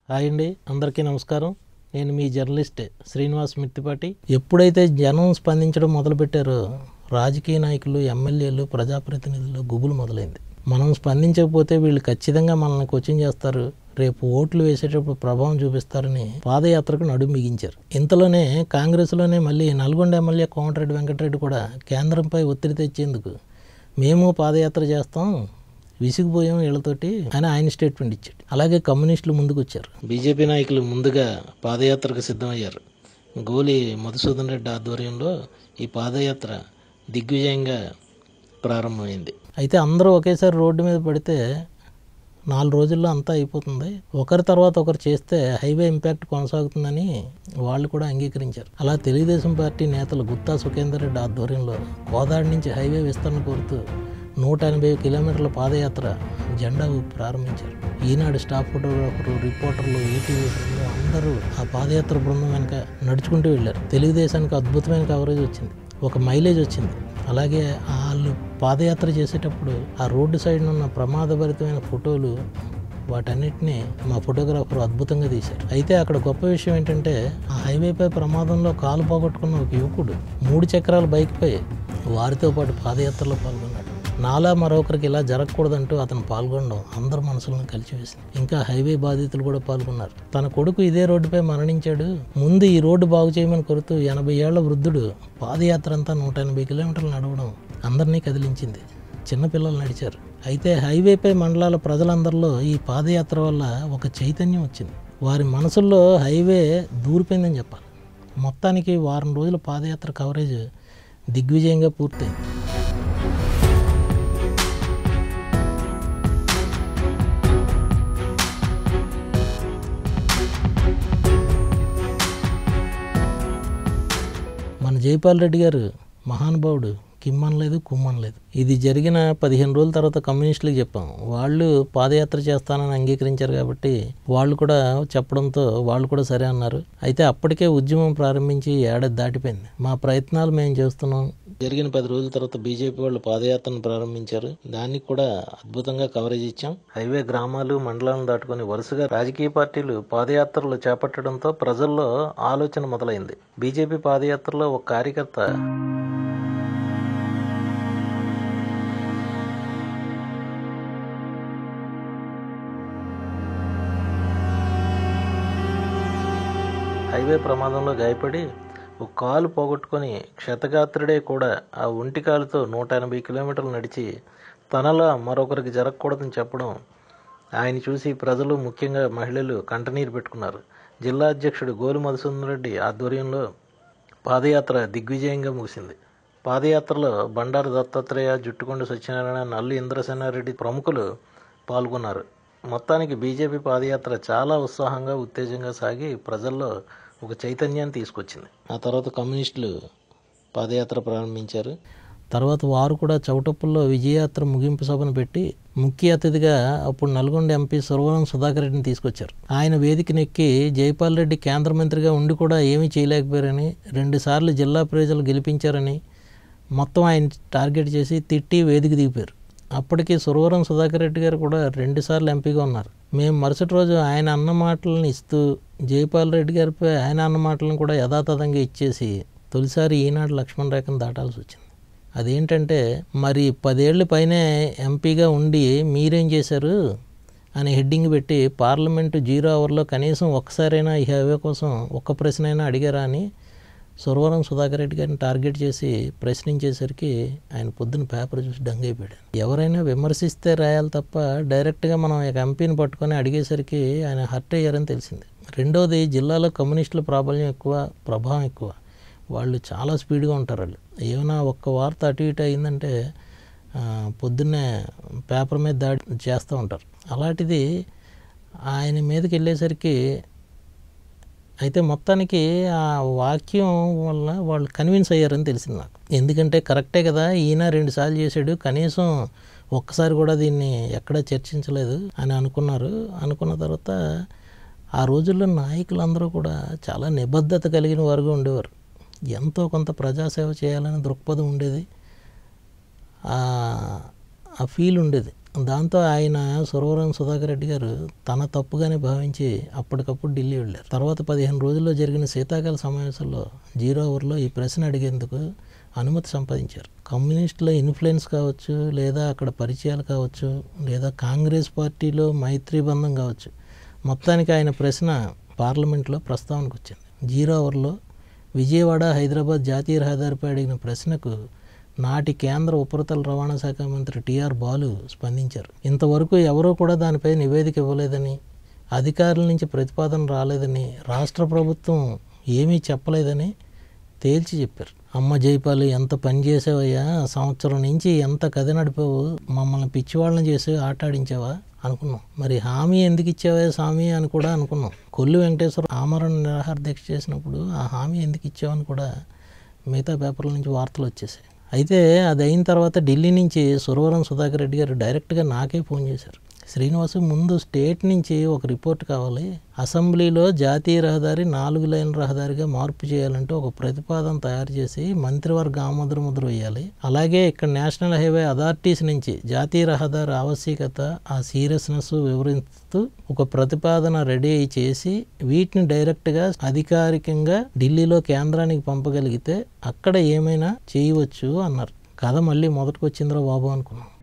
hi అండి అందరికీ నమస్కారం నేను మీ జర్నలిస్ట్ శ్రీనివాస్ మిత్తిపాటి ఎప్పుడైతే జనం స్పందించడం మొదలుపెట్టారో రాజకీయ నాయకులు ఎమ్మెల్యేలు ప్రజాప్రతినిధులు గుబులు మొదలైంది మనం స్పందించకపోతే వీళ్ళు ఖచ్చితంగా మనల్ని కోచింగ్ చేస్తారు రేపు ఓట్లు వేసేటప్పుడు ప్రభావం చూపిస్తారని పాదయాత్రకు నడుము బిగించారు ఇంతలోనే కాంగ్రెస్లోనే మళ్ళీ నల్గొండ ఎమ్మెల్యే కోమటిరెడ్డి వెంకటరెడ్డి కూడా కేంద్రంపై ఒత్తిడి తెచ్చేందుకు మేము పాదయాత్ర చేస్తాం విసిగిపోయాం వీళ్ళతోటి అని ఆయన స్టేట్మెంట్ ఇచ్చాడు అలాగే కమ్యూనిస్టులు ముందుకు వచ్చారు బీజేపీ నాయకులు ముందుగా పాదయాత్రకు సిద్ధమయ్యారు గోలి మధుసూదన్ రెడ్డి ఆధ్వర్యంలో ఈ పాదయాత్ర దిగ్విజయంగా ప్రారంభమైంది అయితే అందరూ ఒకేసారి రోడ్డు మీద పడితే నాలుగు రోజుల్లో అంతా అయిపోతుంది ఒకరి తర్వాత ఒకరు చేస్తే హైవే ఇంపాక్ట్ కొనసాగుతుందని వాళ్ళు కూడా అంగీకరించారు అలా తెలుగుదేశం పార్టీ నేతలు గుత్తా సుఖేందర్ రెడ్డి ఆధ్వర్యంలో కోదాడి నుంచి హైవే విస్తరణ కోరుతూ నూట ఎనభై కిలోమీటర్ల పాదయాత్ర జెండా ఊపి ప్రారంభించారు ఈనాడు స్టాఫ్ ఫోటోగ్రాఫర్లు రిపోర్టర్లు ఈటీవీ బృందం అందరూ ఆ పాదయాత్ర బృందం వెనక నడుచుకుంటూ వెళ్ళారు తెలుగుదేశానికి అద్భుతమైన కవరేజ్ వచ్చింది ఒక మైలేజ్ వచ్చింది అలాగే వాళ్ళు పాదయాత్ర చేసేటప్పుడు ఆ రోడ్డు సైడ్ ఉన్న ప్రమాదభరితమైన ఫోటోలు వాటన్నిటిని మా ఫోటోగ్రాఫర్ అద్భుతంగా తీశారు అయితే అక్కడ గొప్ప విషయం ఏంటంటే ఆ హైవేపై ప్రమాదంలో కాలు పోగొట్టుకున్న ఒక యువకుడు మూడు చక్రాల బైక్పై వారితో పాటు పాదయాత్రలో పాల్గొన్నాడు నాలా మరొకరికి ఇలా జరగకూడదంటూ అతను పాల్గొనడం అందరి మనసులను కలిచివేసింది ఇంకా హైవే బాధితులు కూడా పాల్గొన్నారు తన కొడుకు ఇదే రోడ్డుపై మరణించాడు ముందు ఈ రోడ్డు బాగు చేయమని కోరుతూ ఎనభై ఏళ్ల వృద్ధుడు పాదయాత్ర అంతా నూట ఎనభై కిలోమీటర్లు నడవడం అందరినీ కదిలించింది చిన్నపిల్లలు నడిచారు అయితే హైవేపై మండలాల ప్రజలందరిలో ఈ పాదయాత్ర వల్ల ఒక చైతన్యం వచ్చింది వారి మనసుల్లో హైవే దూరిపోయిందని చెప్పాలి మొత్తానికి వారం రోజుల పాదయాత్ర కవరేజ్ దిగ్విజయంగా పూర్తయింది మన జైపాల్ రెడ్డి గారు మహానుభావుడు కిమ్మనలేదు కుమ్మనలేదు ఇది జరిగిన పదిహేను రోజుల తర్వాత కమ్యూనిస్టులకు చెప్పాం వాళ్ళు పాదయాత్ర చేస్తానని అంగీకరించారు కాబట్టి వాళ్ళు కూడా చెప్పడంతో వాళ్ళు కూడా సరే అన్నారు అయితే అప్పటికే ఉద్యమం ప్రారంభించి ఏడాది దాటిపోయింది మా ప్రయత్నాలు మేము చేస్తున్నాం జరిగిన పది రోజుల తర్వాత బీజేపీ వాళ్ళు పాదయాత్రను ప్రారంభించారు దానికి కూడా అద్భుతంగా కవరేజ్ ఇచ్చాం హైవే గ్రామాలు మండలాలను దాటుకొని వరుసగా రాజకీయ పార్టీలు పాదయాత్రలు చేపట్టడంతో ప్రజల్లో ఆలోచన మొదలైంది బీజేపీ పాదయాత్రలో ఒక కార్యకర్త హైవే ప్రమాదంలో గాయపడి ఒక కాలు పోగొట్టుకొని క్షతగాత్రుడే కూడా ఆ ఒంటి కాలుతో నూట ఎనభై కిలోమీటర్లు నడిచి తనలా మరొకరికి జరగకూడదని చెప్పడం ఆయన చూసి ప్రజలు ముఖ్యంగా మహిళలు కంటనీరు పెట్టుకున్నారు జిల్లా అధ్యక్షుడు గోలు మధుసూదన్ రెడ్డి ఆధ్వర్యంలో పాదయాత్ర దిగ్విజయంగా ముగిసింది పాదయాత్రలో బండారు దత్తాత్రేయ జుట్టుకొండ సత్యనారాయణ నల్లి ఇంద్రసేనారెడ్డి ప్రముఖులు పాల్గొన్నారు మొత్తానికి బీజేపీ పాదయాత్ర చాలా ఉత్సాహంగా ఉత్తేజంగా సాగి ప్రజల్లో ఒక చైతన్యాన్ని తీసుకొచ్చింది ఆ తర్వాత కమ్యూనిస్టులు పాదయాత్ర ప్రారంభించారు తర్వాత వారు కూడా చౌటప్పుల్లో విజయయాత్ర ముగింపు సభను పెట్టి ముఖ్య అతిథిగా అప్పుడు నల్గొండ ఎంపీ సురవరం సుధాకర్ రెడ్డిని తీసుకొచ్చారు ఆయన వేదికనెక్కి జైపాల్ రెడ్డి కేంద్ర మంత్రిగా ఉండి కూడా ఏమీ చేయలేకపోయారని రెండుసార్లు జిల్లా ప్రజలు గెలిపించారని మొత్తం ఆయన టార్గెట్ చేసి తిట్టి వేదిక దిగిపోయారు అప్పటికి సురవరం సుధాకర్ రెడ్డి గారు కూడా రెండుసార్లు ఎంపీగా ఉన్నారు మేము మరుసటి రోజు ఆయన అన్న మాటలను ఇస్తూ జైపాల్ రెడ్డి గారిపై ఆయన అన్న మాటలను కూడా యథాతథంగా ఇచ్చేసి తొలిసారి ఈనాడు లక్ష్మణ్ రేఖను దాటాల్సి వచ్చింది అదేంటంటే మరి పదేళ్ల పైనే ఎంపీగా ఉండి మీరేం చేశారు అని హెడ్డింగ్ పెట్టి పార్లమెంటు జీరో అవర్లో కనీసం ఒక్కసారైనా ఈ హైవే కోసం ఒక్క ప్రశ్న అయినా అడిగారా అని సురవరం సుధాకర్ రెడ్డి గారిని టార్గెట్ చేసి ప్రశ్నించేసరికి ఆయన పొద్దున పేపర్ చూసి డంగైపోయాడు ఎవరైనా విమర్శిస్తే రాయాలి తప్ప డైరెక్ట్గా మనం ఇక ఎంపీని పట్టుకొని అడిగేసరికి ఆయన హర్ట్ అయ్యారని తెలిసింది రెండోది జిల్లాలో కమ్యూనిస్టుల ప్రాబల్యం ఎక్కువ ప్రభావం ఎక్కువ వాళ్ళు చాలా స్పీడ్గా ఉంటారు వాళ్ళు ఏమైనా ఒక్క వార్త అటు ఇటు అయిందంటే పొద్దున్నే పేపర్ మీద దాడి చేస్తూ ఉంటారు అలాంటిది ఆయన మీదకి వెళ్ళేసరికి అయితే మొత్తానికి ఆ వాక్యం వల్ల వాళ్ళు కన్విన్స్ అయ్యారని తెలిసింది నాకు ఎందుకంటే కరెక్టే కదా ఈయన రెండుసార్లు చేశాడు కనీసం ఒక్కసారి కూడా దీన్ని ఎక్కడా చర్చించలేదు అని అనుకున్నారు అనుకున్న తర్వాత ఆ రోజుల్లో నాయకులందరూ కూడా చాలా నిబద్ధత కలిగిన వారుగా ఉండేవారు ఎంతో కొంత ప్రజాసేవ చేయాలనే దృక్పథం ఉండేది ఆ ఫీల్ ఉండేది దాంతో ఆయన సురవరం సుధాకర్ రెడ్డి గారు తన తప్పుగానే భావించి అప్పటికప్పుడు ఢిల్లీ వెళ్ళారు తర్వాత పదిహేను రోజుల్లో జరిగిన శీతాకాల సమావేశంలో జీరో అవర్లో ఈ ప్రశ్న అడిగేందుకు అనుమతి సంపాదించారు కమ్యూనిస్టుల ఇన్ఫ్లుయెన్స్ కావచ్చు లేదా అక్కడ పరిచయాలు కావచ్చు లేదా కాంగ్రెస్ పార్టీలో మైత్రి బంధం కావచ్చు మొత్తానికి ఆయన ప్రశ్న పార్లమెంట్లో ప్రస్తావనకు వచ్చింది జీరో అవర్లో విజయవాడ హైదరాబాద్ జాతీయ రహదారిపై అడిగిన ప్రశ్నకు నాటి కేంద్ర ఉపరితల రవాణా శాఖ మంత్రి టిఆర్ బాలు స్పందించారు ఇంతవరకు ఎవరూ కూడా దానిపై నివేదిక ఇవ్వలేదని అధికారుల నుంచి ప్రతిపాదన రాలేదని రాష్ట్ర ప్రభుత్వం ఏమీ చెప్పలేదని తేల్చి చెప్పారు అమ్మ జైపాలు ఎంత పని చేసావయ్యా సంవత్సరం నుంచి ఎంత కథ నడిపావు మమ్మల్ని పిచ్చివాళ్ళని చేసి ఆట ఆడించావా అనుకున్నాం మరి హామీ ఎందుకు ఇచ్చావే స్వామి అని కూడా అనుకున్నాం కొల్లు వెంకటేశ్వర ఆమరణ నిరాహార దీక్ష చేసినప్పుడు ఆ హామీ ఎందుకు ఇచ్చావని కూడా మిగతా పేపర్ల నుంచి వార్తలు వచ్చేసాయి అయితే అది అయిన తర్వాత ఢిల్లీ నుంచి సురవరం సుధాకర్ రెడ్డి గారు డైరెక్ట్గా నాకే ఫోన్ చేశారు శ్రీనివాసు ముందు స్టేట్ నుంచి ఒక రిపోర్ట్ కావాలి అసెంబ్లీలో జాతీయ రహదారి నాలుగు లైన్ రహదారిగా మార్పు చేయాలంటే ఒక ప్రతిపాదన తయారు చేసి మంత్రివర్గ ఆమోద ముద్ర వేయాలి అలాగే ఇక్కడ నేషనల్ హైవే అథారిటీస్ నుంచి జాతీయ రహదారి ఆవశ్యకత ఆ సీరియస్నెస్ వివరిస్తూ ఒక ప్రతిపాదన రెడీ చేసి వీటిని డైరెక్ట్గా అధికారికంగా ఢిల్లీలో కేంద్రానికి పంపగలిగితే అక్కడ ఏమైనా చేయవచ్చు అన్నారు కథ మళ్ళీ మొదటికి వచ్చిందిరా బాబు అనుకున్నాం